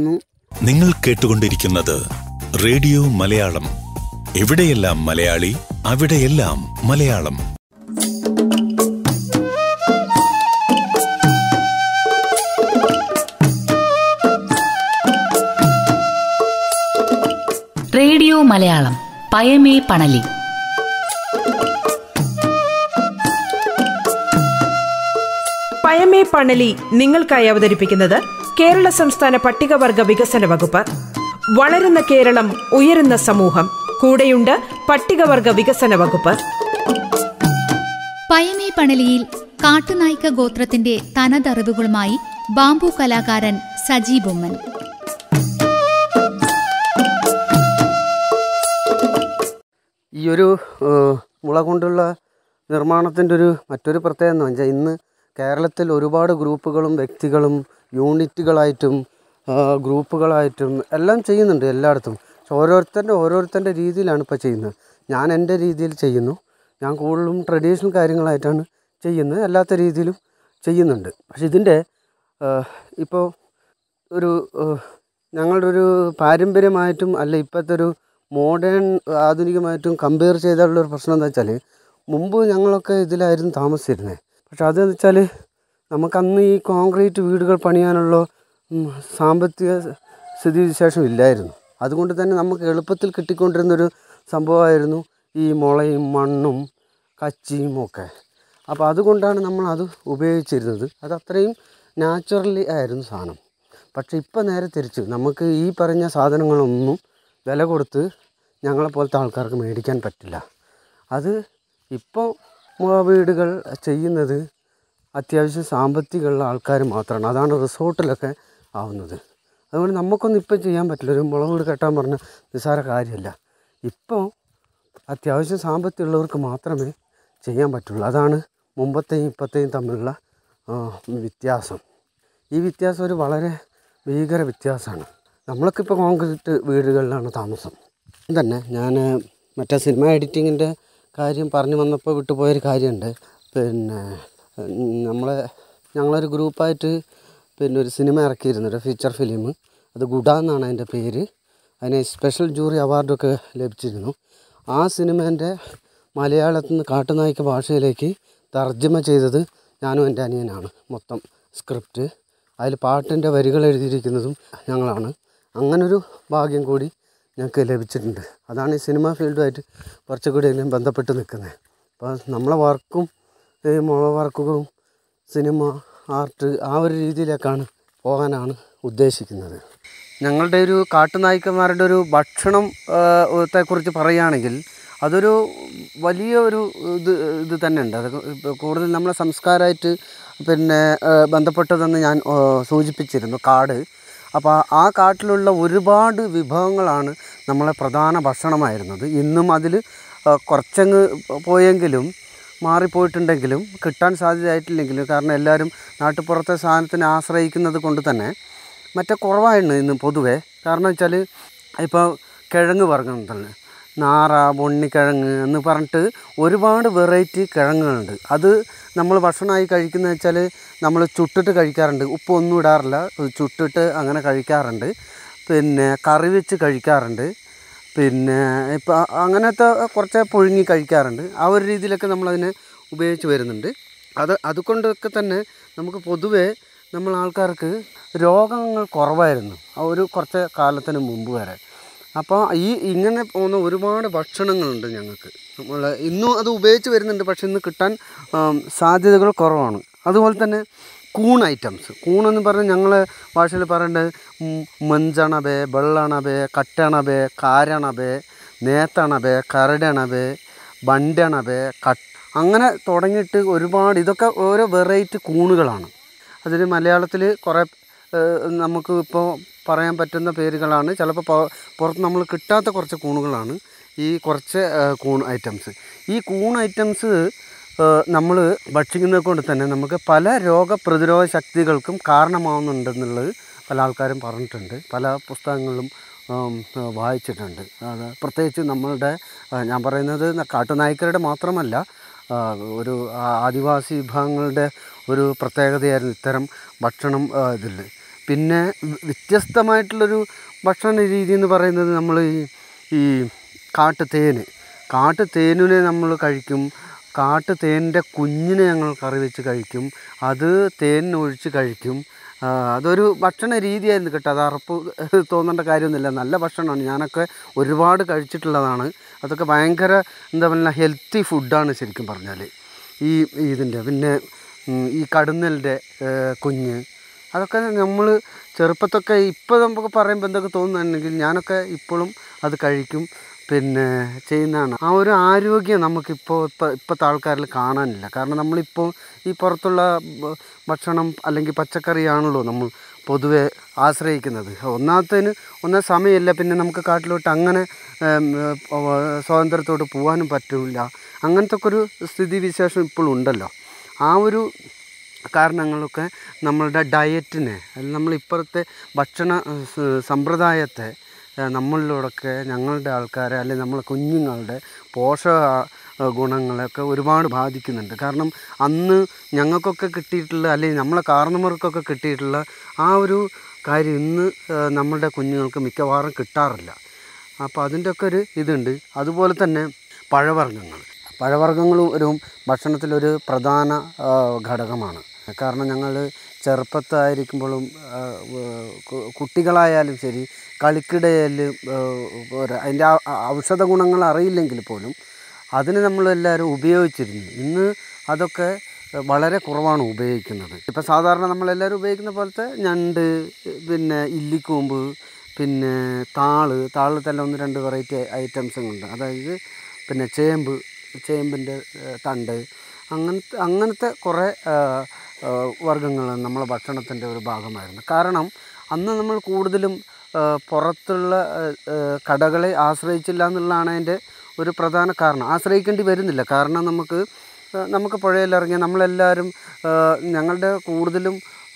നിങ്ങൾ കേട്ടുകൊണ്ടിരിക്കുന്നത് റേഡിയോ മലയാളം എവിടെയെല്ലാം മലയാളി അവിടെയെല്ലാം മലയാളം റേഡിയോ മലയാളം പയമേ പണലി പയമേ പണലി നിങ്ങൾക്കായി അവതരിപ്പിക്കുന്നത് കേരള സംസ്ഥാന പട്ടികവർഗ വികസന വകുപ്പ് വളരുന്ന കേരളം ഉയരുന്ന സമൂഹം കൂടെയുണ്ട് പട്ടികവർഗ വികസന വകുപ്പ് പയമേ പണലിയിൽ കാട്ടുനായ്ക്ക ഗോത്രത്തിന്റെ തനതറിവുകളുമായി ബാംബു കലാകാരൻ സജി ബൊമ്മൻ ഈ ഒരു ഏഹ്, മുള കൊണ്ടുള്ള നിർമ്മാണത്തിൻ്റെ ഒരു മറ്റൊരു പ്രത്യേകത എന്ന് വെച്ചാൽ ഇന്ന് കേരളത്തിൽ ഒരുപാട് ഗ്രൂപ്പുകളും വ്യക്തികളും യൂണിറ്റുകളായിട്ടും ആ, ഗ്രൂപ്പുകളായിട്ടും എല്ലാം ചെയ്യുന്നുണ്ട് എല്ലായിടത്തും പക്ഷെ ഓരോരുത്തരുടെ ഓരോരുത്തരുടെ രീതിയിലാണ് ഇപ്പോൾ ചെയ്യുന്നത് ഞാൻ എൻ്റെ രീതിയിൽ ചെയ്യുന്നു ഞാൻ കൂടുതലും ട്രഡീഷണൽ കാര്യങ്ങളായിട്ടാണ് ചെയ്യുന്നത് അല്ലാത്ത രീതിയിലും ചെയ്യുന്നുണ്ട് പക്ഷെ ഇതിൻ്റെ ഇപ്പോൾ ഒരു ഏഹ്, ഞങ്ങളുടെ ഒരു പാരമ്പര്യമായിട്ടും അല്ല ഇപ്പോഴത്തെ ഒരു മോഡേൺ ആധുനികമായിട്ടും കമ്പയർ ചെയ്താലുള്ള ഒരു പ്രശ്നം എന്താ വെച്ചാൽ മുമ്പ് ഞങ്ങളൊക്കെ ഇതിലായിരുന്നു താമസിച്ചിരുന്നത് പക്ഷെ അതെന്ന് വെച്ചാൽ നമുക്കന്ന് ഈ കോൺക്രീറ്റ് വീടുകൾ പണിയാനുള്ള ഉം, സാമ്പത്തിക സ്ഥിതിവിശേഷം ഇല്ലായിരുന്നു അതുകൊണ്ട് തന്നെ നമുക്ക് എളുപ്പത്തിൽ കിട്ടിക്കൊണ്ടിരുന്നൊരു സംഭവമായിരുന്നു ഈ മുളയും മണ്ണും കച്ചിയും ഒക്കെ അപ്പോൾ അതുകൊണ്ടാണ് നമ്മൾ അത് ഉപയോഗിച്ചിരുന്നത് അത് അത്രയും നാച്ചുറലി ആയിരുന്നു സാധനം പക്ഷേ ഇപ്പം നേരെ തിരിച്ചു നമുക്ക് ഈ പറഞ്ഞ സാധനങ്ങളൊന്നും വില കൊടുത്ത് ഞങ്ങളെപ്പോലത്തെ ആൾക്കാർക്ക് മേടിക്കാൻ പറ്റില്ല അത് ഇപ്പോൾ വീടുകൾ ചെയ്യുന്നത് അത്യാവശ്യം സാമ്പത്തികമുള്ള ആൾക്കാർ മാത്രമാണ് അതാണ് റിസോർട്ടിലൊക്കെ ആവുന്നത് അതുകൊണ്ട് നമുക്കൊന്നും ഇപ്പം ചെയ്യാൻ പറ്റില്ല ഒരു മുളക് വീട് കെട്ടാൻ പറഞ്ഞ നിസ്സാര കാര്യമല്ല ഇപ്പോൾ അത്യാവശ്യം സാമ്പത്തികമുള്ളവർക്ക് മാത്രമേ ചെയ്യാൻ പറ്റുള്ളൂ അതാണ് മുമ്പത്തെയും ഇപ്പോഴത്തെയും തമ്മിലുള്ള ആ, വ്യത്യാസം ഈ വ്യത്യാസം ഒരു വളരെ ഭീകര വ്യത്യാസമാണ് നമ്മളൊക്കെ ഇപ്പോൾ കോൺക്രീറ്റ് വീടുകളിലാണ് താമസം തന്നെ ഞാൻ മറ്റേ സിനിമ എഡിറ്റിങ്ങിൻ്റെ കാര്യം പറഞ്ഞു വന്നപ്പോൾ വിട്ടുപോയൊരു കാര്യമുണ്ട് പിന്നെ ഉം, നമ്മളെ ഞങ്ങളൊരു ഗ്രൂപ്പായിട്ട് പിന്നെ ഒരു സിനിമ ഇറക്കിയിരുന്നു ഒരു ഫീച്ചർ ഫിലിം അത് ഗുഡ എന്നാണ് അതിൻ്റെ പേര് അതിന് സ്പെഷ്യൽ ജൂറി അവാർഡൊക്കെ ലഭിച്ചിരുന്നു ആ സിനിമേൻ്റെ മലയാളത്തിൽ നിന്ന് കാട്ടുനായ്ക്ക ഭാഷയിലേക്ക് തർജ്ജമ ചെയ്തത് ഞാനും എൻ്റെ അനിയനാണ് മൊത്തം സ്ക്രിപ്റ്റ് അതിൽ പാട്ടിൻ്റെ വരികൾ എഴുതിയിരിക്കുന്നതും ഞങ്ങളാണ് അങ്ങനൊരു ഭാഗ്യം കൂടി ഞങ്ങൾക്ക് ലഭിച്ചിട്ടുണ്ട് അതാണ് ഈ സിനിമ ഫീൽഡുമായിട്ട് കുറച്ചുകൂടി എല്ലാം ബന്ധപ്പെട്ട് നിൽക്കുന്നത് അപ്പോൾ നമ്മളെ വർക്കും ഈ മുള വർക്കുകളും സിനിമ ആർട്ട് ആ ഒരു രീതിയിലേക്കാണ് പോകാനാണ് ഉദ്ദേശിക്കുന്നത് ഞങ്ങളുടെ ഒരു കാട്ടുനായ്ക്കന്മാരുടെ ഒരു ഭക്ഷണം ആ, ത്തെക്കുറിച്ച് പറയുകയാണെങ്കിൽ അതൊരു വലിയ ഒരു ഇത് ഇത് തന്നെ ഉണ്ട് അത് ഇപ്പൊ കൂടുതൽ നമ്മളെ സംസ്കാരമായിട്ട് പിന്നെ ആ, ബന്ധപ്പെട്ടതെന്ന് ഞാൻ ആ, സൂചിപ്പിച്ചിരുന്നു കാട് അപ്പോൾ ആ കാട്ടിലുള്ള ഒരുപാട് വിഭവങ്ങളാണ് നമ്മളെ പ്രധാന ഭക്ഷണമായിരുന്നത് ഇന്നും അതിൽ കുറച്ചങ്ങ് പോയെങ്കിലും മാറിപ്പോയിട്ടുണ്ടെങ്കിലും കിട്ടാൻ സാധ്യതയായിട്ടില്ലെങ്കിലും കാരണം എല്ലാവരും നാട്ടുപുറത്തെ സാധനത്തിനെ ആശ്രയിക്കുന്നത് കൊണ്ട് തന്നെ മറ്റേ കുറവായിരുന്നു ഇന്ന് പൊതുവേ കാരണം വെച്ചാൽ ഇപ്പോൾ കിഴങ്ങ് വർഗ്ഗങ്ങളുണ്ടല്ലോ നാറ ബൊണ്ണിക്കിഴങ്ങ് എന്ന് പറഞ്ഞിട്ട് ഒരുപാട് വെറൈറ്റി കിഴങ്ങുകളുണ്ട് അത് നമ്മൾ ഭക്ഷണമായി കഴിക്കുന്നത് വെച്ചാൽ നമ്മൾ ചുട്ടിട്ട് കഴിക്കാറുണ്ട് ഉപ്പൊന്നും ഇടാറില്ല ചുട്ടിട്ട് അങ്ങനെ കഴിക്കാറുണ്ട് പിന്നെ കറി വെച്ച് കഴിക്കാറുണ്ട് പിന്നെ ഇപ്പം അങ്ങനത്തെ കുറച്ച് പുഴുങ്ങി കഴിക്കാറുണ്ട് ആ ഒരു രീതിയിലൊക്കെ നമ്മളതിനെ ഉപയോഗിച്ച് വരുന്നുണ്ട് അത് അതുകൊണ്ടൊക്കെ തന്നെ നമുക്ക് പൊതുവേ നമ്മൾ ആൾക്കാർക്ക് രോഗങ്ങൾ കുറവായിരുന്നു ആ ഒരു കുറച്ച് കാലത്തിന് മുമ്പ് വരെ അപ്പോൾ ഈ ഇങ്ങനെ പോകുന്ന ഒരുപാട് ഭക്ഷണങ്ങളുണ്ട് ഞങ്ങൾക്ക് നമ്മൾ ഇന്നും അത് ഉപയോഗിച്ച് വരുന്നുണ്ട് പക്ഷെ ഇന്ന് കിട്ടാൻ ആം, സാധ്യതകൾ കുറവാണ് അതുപോലെ തന്നെ കൂൺ ഐറ്റംസ് കൂണെന്ന് പറഞ്ഞാൽ ഞങ്ങളെ ഭാഷയിൽ പറയേണ്ടത് ഉം, മഞ്ചണബേ വെള്ളണബേ കട്ടണബേ കാരണബേ നേത്തണബേ കരടണബേ ബണ്ടണബേ കട്ട് അങ്ങനെ തുടങ്ങിയിട്ട് ഒരുപാട് ഇതൊക്കെ ഓരോ വെറൈറ്റി കൂണുകളാണ് അതിൽ മലയാളത്തിൽ കുറേ ഏഹ്, നമുക്ക് ഇപ്പോൾ പറയാൻ പറ്റുന്ന പേരുകളാണ് ചിലപ്പോൾ പൊ- പുറത്ത് നമ്മൾ കിട്ടാത്ത കുറച്ച് കൂണുകളാണ് ഈ കുറച്ച് ഏഹ്, കൂൺ ഐറ്റംസ് ഈ കൂൺ ഐറ്റംസ് നമ്മൾ ഭക്ഷിക്കുന്നത് കൊണ്ട് തന്നെ നമുക്ക് പല രോഗപ്രതിരോധ ശക്തികൾക്കും കാരണമാവുന്നുണ്ടെന്നുള്ളത് പല ആൾക്കാരും പറഞ്ഞിട്ടുണ്ട് പല പുസ്തകങ്ങളിലും ഉം, ഏഹ്, വായിച്ചിട്ടുണ്ട് അത് പ്രത്യേകിച്ച് നമ്മളുടെ ഏഹ്, ഞാൻ പറയുന്നത് ന- കാട്ടുനായ്ക്കരുടെ മാത്രമല്ല ആ, ഒരു ആ, ആദിവാസി വിഭാഗങ്ങളുടെ ഒരു പ്രത്യേകതയായിരുന്നു ഇത്തരം ഭക്ഷണം ഇതിൽ പിന്നെ വ- വ്യത്യസ്തമായിട്ടുള്ളൊരു ഭക്ഷണ രീതി എന്ന് പറയുന്നത് നമ്മൾ ഈ ഈ കാട്ടു തേന് കാട്ടു തേനിനെ നമ്മൾ കഴിക്കും കാട്ടു തേനിൻ്റെ കുഞ്ഞിനെ ഞങ്ങൾ കറി വെച്ച് കഴിക്കും അത് തേനിനൊഴിച്ച് കഴിക്കും ആ, അതൊരു ഭക്ഷണ രീതിയായിരുന്നു കേട്ടോ അത് അറപ്പ് തോന്നേണ്ട കാര്യമൊന്നുമില്ല നല്ല ഭക്ഷണമാണ് ഞാനൊക്കെ ഒരുപാട് കഴിച്ചിട്ടുള്ളതാണ് അതൊക്കെ ഭയങ്കര എന്താ പറയുക ഹെൽത്തി ഫുഡാണ് ശരിക്കും പറഞ്ഞാൽ ഈ ഇതിൻ്റെ പിന്നെ ഉം, ഈ കടുന്നലിൻ്റെ കുഞ്ഞ് അതൊക്കെ നമ്മൾ ചെറുപ്പത്തൊക്കെ ഇപ്പോൾ നമുക്ക് പറയുമ്പോൾ എന്തൊക്കെ തോന്നുന്നുണ്ടെങ്കിൽ ഞാനൊക്കെ ഇപ്പോഴും അത് കഴിക്കും പിന്നെ ചെയ്യുന്നതാണ് ആ ഒരു ആരോഗ്യം നമുക്കിപ്പോൾ ഇപ്പോൾ ഇപ്പോഴത്തെ ആൾക്കാരിൽ കാണാനില്ല കാരണം നമ്മളിപ്പോൾ ഈ പുറത്തുള്ള ഭ- ഭക്ഷണം അല്ലെങ്കിൽ പച്ചക്കറിയാണല്ലോ നമ്മൾ പൊതുവെ ആശ്രയിക്കുന്നത് ഒന്നാമത്തേന് ഒന്നാം സമയമില്ല പിന്നെ നമുക്ക് കാട്ടിലോട്ട് അങ്ങനെ ഉം, ഏഹ്, സ്വാതന്ത്ര്യത്തോട്ട് പോകാനും പറ്റില്ല അങ്ങനത്തെ ഒക്കെ ഒരു സ്ഥിതി വിശേഷം ഇപ്പോഴും ഉണ്ടല്ലോ ആ ഒരു കാരണങ്ങളൊക്കെ നമ്മളുടെ ഡയറ്റിനെ അല്ലെങ്കിൽ നമ്മൾ ഇപ്പോഴത്തെ ഭക്ഷണ ഏഹ്, സ- സമ്പ്രദായത്തെ ഏഹ്, നമ്മളിലൂടെയൊക്കെ ഞങ്ങളുടെ ആൾക്കാരെ അല്ലെങ്കിൽ നമ്മളെ കുഞ്ഞുങ്ങളുടെ പോഷക ഏഹ്, ഗുണങ്ങളെയൊക്കെ ഒരുപാട് ബാധിക്കുന്നുണ്ട് കാരണം അന്ന് ഞങ്ങൾക്കൊക്കെ കിട്ടിയിട്ടുള്ള അല്ലെങ്കിൽ നമ്മളെ കാരണന്മാർക്കൊക്കെ കിട്ടിയിട്ടുള്ള ആ ഒരു കാര്യം ഇന്ന് ഏഹ്, നമ്മളുടെ കുഞ്ഞുങ്ങൾക്ക് മിക്കവാറും കിട്ടാറില്ല അപ്പോൾ അതിൻ്റെ ഒക്കെ ഒരു ഇതുണ്ട് അതുപോലെ തന്നെ പഴവർഗ്ഗങ്ങൾ പഴവർഗ്ഗങ്ങളും ഒരു ഭക്ഷണത്തിലൊരു പ്രധാന ആ, ഘടകമാണ് കാരണം ഞങ്ങൾ ചെറുപ്പത്തായിരിക്കുമ്പോഴും ആ, വ- കു- കുട്ടികളായാലും ശരി കളിക്കിടയിൽ അതിൻ്റെ ആ- ആ ഔഷധ ഗുണങ്ങൾ അറിയില്ലെങ്കിൽ പോലും അതിന് നമ്മളെല്ലാവരും ഉപയോഗിച്ചിരുന്നു ഇന്ന് അതൊക്കെ വളരെ കുറവാണ് ഉപയോഗിക്കുന്നത് ഇപ്പം സാധാരണ നമ്മളെല്ലാവരും ഉപയോഗിക്കുന്ന പോലത്തെ ഞണ്ട് പിന്നെ ഇല്ലിക്കൂമ്പ് പിന്നെ താള് താളിൽ തന്നെ ഒന്ന് രണ്ട് വെറൈറ്റി ഐറ്റംസുണ്ട് അതായത് പിന്നെ ചേമ്പ് ചേമ്പിൻ്റെ ഏഹ്, തണ്ട് അങ്ങനത്തെ അങ്ങനത്തെ കുറേ വർഗ്ഗങ്ങൾ നമ്മളെ ഭക്ഷണത്തിൻ്റെ ഒരു ഭാഗമായിരുന്നു കാരണം അന്ന് നമ്മൾ കൂടുതലും ഏഹ്, പുറത്തുള്ള ഏഹ്, ഏഹ്, കടകളെ ആശ്രയിച്ചില്ല എന്നുള്ളതാണ് അതിൻ്റെ ഒരു പ്രധാന കാരണം ആശ്രയിക്കേണ്ടി വരുന്നില്ല കാരണം നമുക്ക് ഏഹ്, നമുക്ക് പുഴയിലിറങ്ങിയ നമ്മളെല്ലാവരും ഏഹ്, ഞങ്ങളുടെ കൂടുതലും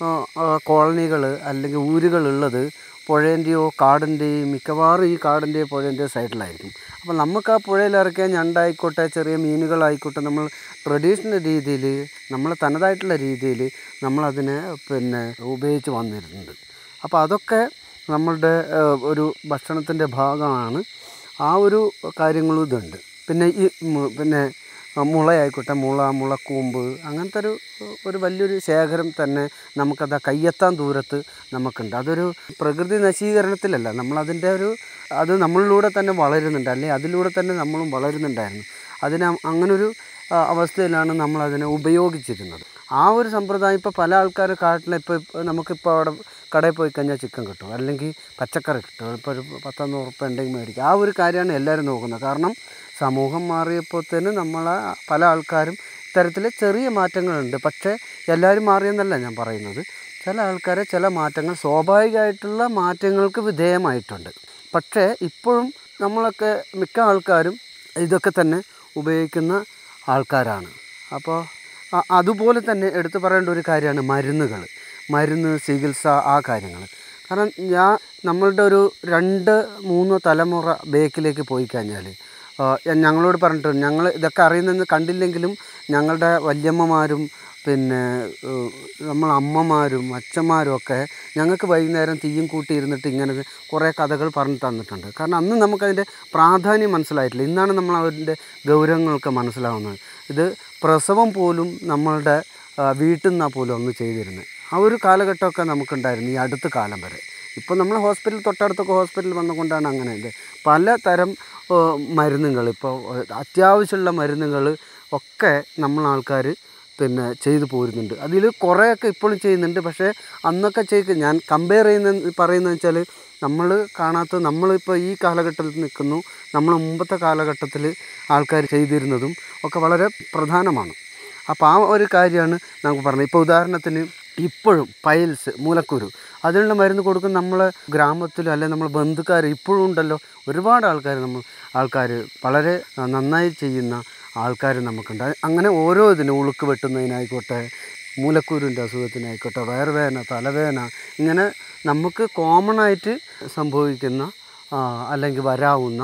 കോളനികൾ അല്ലെങ്കിൽ ഊരുകളുള്ളത് പുഴേൻ്റെയോ കാടിൻ്റെയും മിക്കവാറും ഈ കാടിൻ്റെയോ പുഴേൻ്റെയോ സൈഡിലായിരിക്കും അപ്പോൾ നമുക്ക് ആ പുഴയിലിറക്കിയ ഞണ്ടായിക്കോട്ടെ ചെറിയ മീനുകളായിക്കോട്ടെ നമ്മൾ ട്രഡീഷണൽ രീതിയിൽ നമ്മൾ തനതായിട്ടുള്ള രീതിയിൽ നമ്മളതിനെ പിന്നെ ഉപയോഗിച്ച് വന്നിരുന്നുണ്ട് അപ്പോൾ അതൊക്കെ നമ്മളുടെ ഏഹ്, ഒരു ഭക്ഷണത്തിൻ്റെ ഭാഗമാണ് ആ ഒരു കാര്യങ്ങളും ഇതുണ്ട് പിന്നെ ഈ മ് പിന്നെ മുളയായിക്കോട്ടെ മുള മുളക്കൂമ്പ് അങ്ങനത്തെ ഒരു ഒരു വലിയൊരു ശേഖരം തന്നെ നമുക്കത് കയ്യെത്താൻ ദൂരത്ത് നമുക്കുണ്ട് അതൊരു പ്രകൃതി നശീകരണത്തിലല്ല നമ്മളതിൻ്റെ ഒരു അത് നമ്മളിലൂടെ തന്നെ വളരുന്നുണ്ട് അല്ലെങ്കിൽ അതിലൂടെ തന്നെ നമ്മളും വളരുന്നുണ്ടായിരുന്നു അതിന് അങ്ങനൊരു ആ, അവസ്ഥയിലാണ് നമ്മളതിനെ ഉപയോഗിച്ചിരുന്നത് ആ ഒരു സമ്പ്രദായം ഇപ്പോൾ പല ആൾക്കാർ കാട്ടിൽ ഇപ്പോൾ നമുക്കിപ്പോൾ അവിടെ കടയിൽ പോയി കഴിഞ്ഞാൽ ചിക്കൻ കിട്ടും അല്ലെങ്കിൽ പച്ചക്കറി കിട്ടും ഇപ്പോൾ ഒരു പത്തൊന്ന് ഉറുപ്പ് ഉണ്ടെങ്കിൽ മേടിക്കും ആ ഒരു കാര്യമാണ് എല്ലാവരും നോക്കുന്നത് കാരണം സമൂഹം മാറിയപ്പോഴത്തേന് നമ്മളെ പല ആൾക്കാരും ഇത്തരത്തിൽ ചെറിയ മാറ്റങ്ങളുണ്ട് പക്ഷേ എല്ലാവരും മാറിയെന്നല്ല ഞാൻ പറയുന്നത് ചില ആൾക്കാരെ ചില മാറ്റങ്ങൾ സ്വാഭാവികമായിട്ടുള്ള മാറ്റങ്ങൾക്ക് വിധേയമായിട്ടുണ്ട് പക്ഷേ ഇപ്പോഴും നമ്മളൊക്കെ മിക്ക ആൾക്കാരും ഇതൊക്കെ തന്നെ ഉപയോഗിക്കുന്ന ആൾക്കാരാണ് അപ്പോൾ അ- അതുപോലെ തന്നെ എടുത്തു പറയേണ്ട ഒരു കാര്യമാണ് മരുന്നുകൾ മരുന്ന് ചികിത്സ ആ കാര്യങ്ങൾ കാരണം ഞാൻ നമ്മളുടെ ഒരു രണ്ട് മൂന്ന് തലമുറ ബേക്കിലേക്ക് പോയി കഴിഞ്ഞാൽ ഞങ്ങളോട് പറഞ്ഞിട്ടുണ്ട് ഞങ്ങൾ ഇതൊക്കെ അറിയുന്നെന്ന് കണ്ടില്ലെങ്കിലും ഞങ്ങളുടെ വല്യമ്മമാരും പിന്നെ ഏഹ്, നമ്മൾ അമ്മമാരും അച്ഛന്മാരും ഒക്കെ ഞങ്ങൾക്ക് വൈകുന്നേരം തീയും കൂട്ടി ഇരുന്നിട്ട് ഇങ്ങനെ കുറേ കഥകൾ പറഞ്ഞു തന്നിട്ടുണ്ട് കാരണം അന്ന് നമുക്കതിൻ്റെ പ്രാധാന്യം മനസ്സിലായിട്ടില്ല ഇന്നാണ് നമ്മൾ അതിൻ്റെ ഗൗരവങ്ങളൊക്കെ മനസ്സിലാവുന്നത് ഇത് പ്രസവം പോലും നമ്മളുടെ ആ, വീട്ടിൽ നിന്നാണ് പോലും അന്ന് ചെയ്തിരുന്നത് ആ ഒരു കാലഘട്ടമൊക്കെ നമുക്കുണ്ടായിരുന്നു ഈ അടുത്ത കാലം വരെ ഇപ്പോൾ നമ്മൾ ഹോസ്പിറ്റൽ തൊട്ടടുത്തൊക്കെ ഹോസ്പിറ്റൽ വന്നുകൊണ്ടാണ് അങ്ങനെ ഇത് പലതരം മരുന്നുകൾ ഇപ്പോൾ അത്യാവശ്യമുള്ള മരുന്നുകൾ ഒക്കെ നമ്മൾ ആൾക്കാർ പിന്നെ ചെയ്തു പോരുന്നുണ്ട് അതിൽ കുറേയൊക്കെ ഇപ്പോഴും ചെയ്യുന്നുണ്ട് പക്ഷേ അന്നൊക്കെ ചെയ്ത് ഞാൻ കമ്പയർ ചെയ്യുന്ന പറയുന്നത് വെച്ചാൽ നമ്മൾ കാണാത്ത നമ്മളിപ്പോൾ ഈ കാലഘട്ടത്തിൽ നിൽക്കുന്നു നമ്മൾ മുമ്പത്തെ കാലഘട്ടത്തിൽ ആൾക്കാർ ചെയ്തിരുന്നതും ഒക്കെ വളരെ പ്രധാനമാണ് അപ്പോൾ ആ ഒരു കാര്യമാണ് നമുക്ക് പറഞ്ഞത് ഇപ്പോൾ ഉദാഹരണത്തിന് ഇപ്പോഴും പൈൽസ് മൂലക്കുരു അതിനുള്ള മരുന്ന് കൊടുക്കുന്ന നമ്മളെ ഗ്രാമത്തിൽ അല്ലെങ്കിൽ നമ്മൾ ബന്ധുക്കാർ ഇപ്പോഴും ഉണ്ടല്ലോ ഒരുപാട് ആൾക്കാർ നമ്മൾ ആൾക്കാർ വളരെ നന്നായി ചെയ്യുന്ന ആൾക്കാർ നമുക്കുണ്ട് അത് അങ്ങനെ ഓരോ ഇതിനും ഉളുക്ക് വെട്ടുന്നതിനായിക്കോട്ടെ മൂലക്കുരുവിൻ്റെ അസുഖത്തിനായിക്കോട്ടെ വയറുവേദന തലവേദന ഇങ്ങനെ നമുക്ക് കോമൺ ആയിട്ട് സംഭവിക്കുന്ന ആ, അല്ലെങ്കിൽ വരാവുന്ന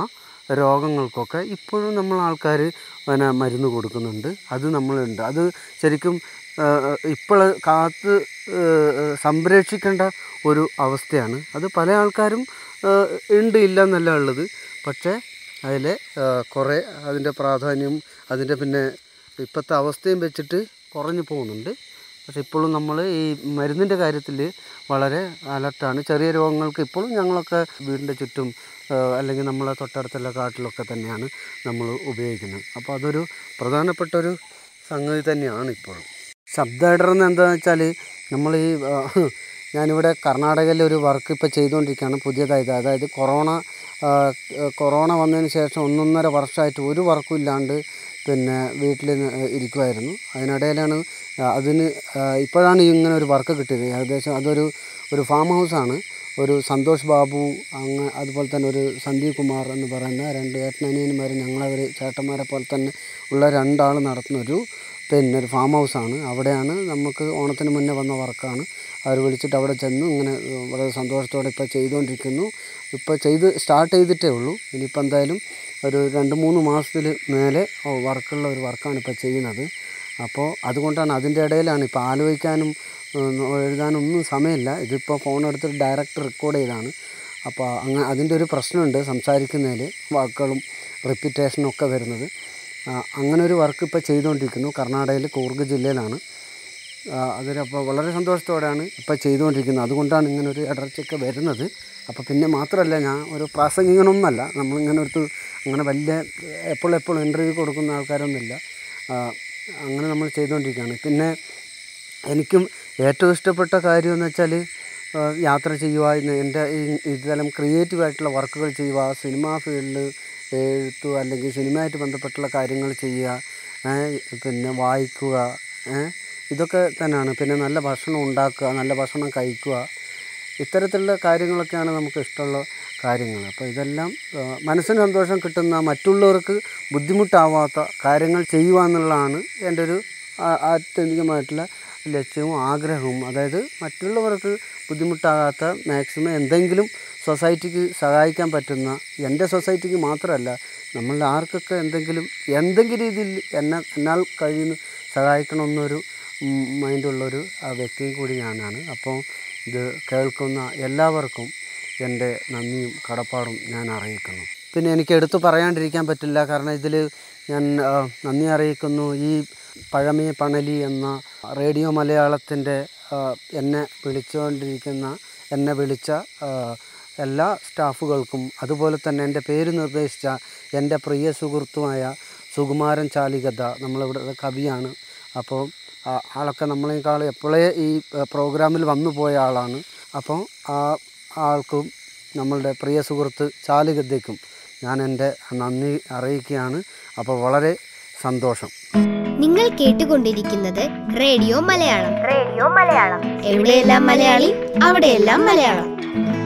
രോഗങ്ങൾക്കൊക്കെ ഇപ്പോഴും നമ്മൾ ആൾക്കാർ പിന്നെ മരുന്ന് കൊടുക്കുന്നുണ്ട് അത് നമ്മളുണ്ട് അത് ശരിക്കും ഇപ്പോൾ കാത്ത് ഏഹ്, സംരക്ഷിക്കേണ്ട ഒരു അവസ്ഥയാണ് അത് പല ആൾക്കാരും ഏഹ്, ഉണ്ട് ഇല്ല എന്നല്ല ഉള്ളത് പക്ഷേ അതിൽ കുറേ അതിൻ്റെ പ്രാധാന്യം അതിൻ്റെ പിന്നെ ഇപ്പോഴത്തെ അവസ്ഥയും വെച്ചിട്ട് കുറഞ്ഞു പോകുന്നുണ്ട് പക്ഷെ ഇപ്പോഴും നമ്മൾ ഈ മരുന്നിൻ്റെ കാര്യത്തിൽ വളരെ അലർട്ടാണ് ചെറിയ രോഗങ്ങൾക്ക് ഇപ്പോഴും ഞങ്ങളൊക്കെ വീടിൻ്റെ ചുറ്റും ആ, അല്ലെങ്കിൽ നമ്മളെ തൊട്ടടുത്തുള്ള കാട്ടിലൊക്കെ തന്നെയാണ് നമ്മൾ ഉപയോഗിക്കുന്നത് അപ്പോൾ അതൊരു പ്രധാനപ്പെട്ട ഒരു സംഗതി തന്നെയാണ് ഇപ്പോഴും ശബ്ദ ഇടറുന്ന എന്താണെന്ന് വെച്ചാൽ നമ്മൾ ഈ ആ, ഞാനിവിടെ കർണാടകയിൽ ഒരു വർക്ക് ഇപ്പോൾ ചെയ്തുകൊണ്ടിരിക്കുകയാണ് പുതിയതായത് അതായത് കൊറോണ ആ, കൊറോണ വന്നതിന് ശേഷം ഒന്നൊന്നര വർഷമായിട്ട് ഒരു വർക്കും ഇല്ലാണ്ട് പിന്നെ വീട്ടിൽ ഇരിക്കുമായിരുന്നു അതിനിടയിലാണ് ആ, അതിന് ആ, ഇപ്പോഴാണ് ഇങ്ങനെ ഒരു വർക്ക് കിട്ടിയത് ഏകദേശം അതൊരു ഒരു ഫാം ഹൗസാണ് ഒരു സന്തോഷ് ബാബു അങ്ങ് അതുപോലെ തന്നെ ഒരു സന്ദീപ് കുമാർ എന്ന് പറയുന്ന രണ്ട് ഏട്ടനനിയന്മാർ ഞങ്ങളവർ ചേട്ടന്മാരെ പോലെ തന്നെ ഉള്ള രണ്ടാൾ നടത്തുന്നൊരു പിന്നെ ഒരു ഫാം ഹൗസാണ് അവിടെയാണ് നമുക്ക് ഓണത്തിന് മുന്നേ വന്ന വർക്കാണ് അവർ വിളിച്ചിട്ട് അവിടെ ചെന്നു ഇങ്ങനെ ഏഹ്, വളരെ സന്തോഷത്തോടെ ഇപ്പോൾ ചെയ്തുകൊണ്ടിരിക്കുന്നു ഇപ്പോൾ ചെയ്ത് സ്റ്റാർട്ട് ചെയ്തിട്ടേ ഉള്ളൂ ഇനിയിപ്പോൾ എന്തായാലും ഒരു രണ്ട് മൂന്ന് മാസത്തിൽ മേലെ ഓ, വർക്കുള്ള ഒരു വർക്കാണ് ഇപ്പോൾ ചെയ്യുന്നത് അപ്പോൾ അതുകൊണ്ടാണ് അതിൻ്റെ ഇടയിലാണ് ഇപ്പോൾ ആലോചിക്കാനും ഉം, എഴുതാനും ഒന്നും സമയമില്ല ഇതിപ്പോൾ ഫോൺ എടുത്തിട്ട് ഡയറക്റ്റ് റെക്കോർഡ് ചെയ്താണ് അപ്പോൾ അങ്ങനെ അതിൻ്റെ ഒരു പ്രശ്നമുണ്ട് സംസാരിക്കുന്നതിൽ വാക്കുകളും റിപ്പീറ്റേഷനും ഒക്കെ വരുന്നത് ആ, അങ്ങനെ ഒരു വർക്ക് ഇപ്പോൾ ചെയ്തുകൊണ്ടിരിക്കുന്നു കർണാടകയിൽ കൂർഗ് ജില്ലയിലാണ് ആ, അതിലപ്പോൾ വളരെ സന്തോഷത്തോടെയാണ് ഇപ്പോൾ ചെയ്തുകൊണ്ടിരിക്കുന്നത് അതുകൊണ്ടാണ് ഇങ്ങനെ ഒരു ഇടർച്ചയൊക്കെ വരുന്നത് അപ്പോൾ പിന്നെ മാത്രമല്ല ഞാൻ ഒരു പ്രാസംഗികനൊന്നുമല്ല നമ്മളിങ്ങനെ ഒരു അങ്ങനെ വലിയ എപ്പോഴും എപ്പോഴും ഇൻ്റർവ്യൂ കൊടുക്കുന്ന ആൾക്കാരൊന്നുമില്ല ആ, അങ്ങനെ നമ്മൾ ചെയ്തുകൊണ്ടിരിക്കുകയാണ് പിന്നെ എനിക്കും ഏറ്റവും ഇഷ്ടപ്പെട്ട കാര്യം എന്ന് വെച്ചാൽ ആ, യാത്ര ചെയ്യുക ഇന്ന് എൻ്റെ ഈ ഇതെല്ലാം ക്രിയേറ്റീവായിട്ടുള്ള വർക്കുകൾ ചെയ്യുക സിനിമാ ഫീൽഡിൽ എഴുത്തു അല്ലെങ്കിൽ സിനിമയായിട്ട് ബന്ധപ്പെട്ടുള്ള കാര്യങ്ങൾ ചെയ്യുക ഏ, പിന്നെ വായിക്കുക ഏ, ഇതൊക്കെ തന്നെയാണ് പിന്നെ നല്ല ഭക്ഷണം ഉണ്ടാക്കുക നല്ല ഭക്ഷണം കഴിക്കുക ഇത്തരത്തിലുള്ള കാര്യങ്ങളൊക്കെയാണ് നമുക്ക് ഇഷ്ടമുള്ള കാര്യങ്ങൾ അപ്പോൾ ഇതെല്ലാം ആ, മനസ്സിന് സന്തോഷം കിട്ടുന്ന മറ്റുള്ളവർക്ക് ബുദ്ധിമുട്ടാവാത്ത കാര്യങ്ങൾ ചെയ്യുക എന്നുള്ളതാണ് എൻ്റെ ഒരു ആ- ആത്യന്തികമായിട്ടുള്ള ലക്ഷ്യവും ആഗ്രഹവും അതായത് മറ്റുള്ളവർക്ക് ബുദ്ധിമുട്ടാകാത്ത മാക്സിമം എന്തെങ്കിലും സൊസൈറ്റിക്ക് സഹായിക്കാൻ പറ്റുന്ന എൻ്റെ സൊസൈറ്റിക്ക് മാത്രമല്ല നമ്മളുടെ ആർക്കൊക്കെ എന്തെങ്കിലും എന്തെങ്കിലും രീതിയിൽ എന്നെ എന്നാൽ കഴിയുന്ന സഹായിക്കണമെന്നൊരു ഉം, മൈൻഡുള്ളൊരു ആ വ്യക്തിയും കൂടി ഞാനാണ് അപ്പോൾ ഇത് കേൾക്കുന്ന എല്ലാവർക്കും എൻ്റെ നന്ദിയും കടപ്പാടും ഞാൻ അറിയിക്കുന്നു പിന്നെ എനിക്ക് എടുത്തു പറയാണ്ടിരിക്കാൻ പറ്റില്ല കാരണം ഇതിൽ ഞാൻ ആ, നന്ദി അറിയിക്കുന്നു ഈ പഴമേ പണലി എന്ന റേഡിയോ മലയാളത്തിൻ്റെ ആ, എന്നെ വിളിച്ചുകൊണ്ടിരിക്കുന്ന എന്നെ വിളിച്ച ആ, എല്ലാ സ്റ്റാഫുകൾക്കും അതുപോലെ തന്നെ എൻ്റെ പേര് നിർദ്ദേശിച്ച എൻ്റെ പ്രിയ സുഹൃത്തുമായ സുകുമാരൻ ചാലികത നമ്മളിവിടെ കവിയാണ് അപ്പോൾ ആ ആളൊക്കെ നമ്മളെക്കാൾ എപ്പോഴേ ഈ ഏഹ്, പ്രോഗ്രാമിൽ വന്നു പോയ ആളാണ് അപ്പോൾ ആ ആൾക്കും നമ്മളുടെ പ്രിയ സുഹൃത്ത് ചാലികതയ്ക്കും ഞാൻ എൻ്റെ നന്ദി അറിയിക്കുകയാണ് അപ്പോൾ വളരെ സന്തോഷം നിങ്ങൾ കേട്ടുകൊണ്ടിരിക്കുന്നത് റേഡിയോ മലയാളം റേഡിയോ മലയാളം എവിടെയെല്ലാം മലയാളി അവിടെയെല്ലാം മലയാളം